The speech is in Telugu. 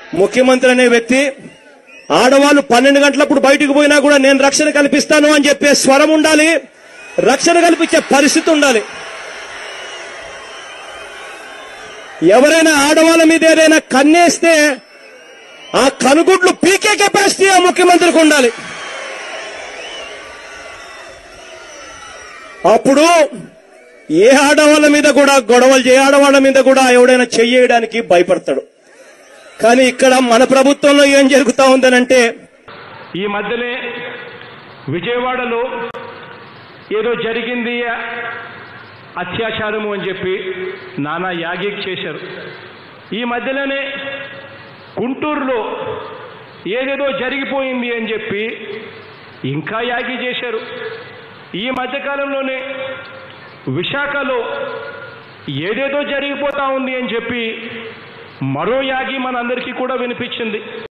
ముఖ్యమంత్రి అనే వ్యక్తి ఆడవాళ్ళు పన్నెండు గంటలప్పుడు బయటకు పోయినా కూడా నేను రక్షణ కల్పిస్తాను అని చెప్పే స్వరం ఉండాలి రక్షణ కల్పించే పరిస్థితి ఉండాలి ఎవరైనా ఆడవాళ్ళ మీద ఏదైనా కన్నేస్తే ఆ కనుగుడ్లు పీకే కెపాసిటీ ఆ ముఖ్యమంత్రికి ఉండాలి అప్పుడు ఏ ఆడవాళ్ళ మీద కూడా గొడవలు ఏ ఆడవాళ్ళ మీద కూడా ఎవడైనా చెయ్యడానికి భయపడతాడు కానీ ఇక్కడ మన ప్రభుత్వంలో ఏం జరుగుతా ఉందనంటే ఈ మధ్యనే విజయవాడలో ఏదో జరిగింది అత్యాచారము అని చెప్పి నానా యాగి చేశారు ఈ మధ్యలోనే గుంటూరులో ఏదేదో జరిగిపోయింది అని చెప్పి ఇంకా యాగి చేశారు ఈ మధ్యకాలంలోనే విశాఖలో ఏదేదో జరిగిపోతా ఉంది అని చెప్పి మరో యాగి మనందరికీ కూడా వినిపించింది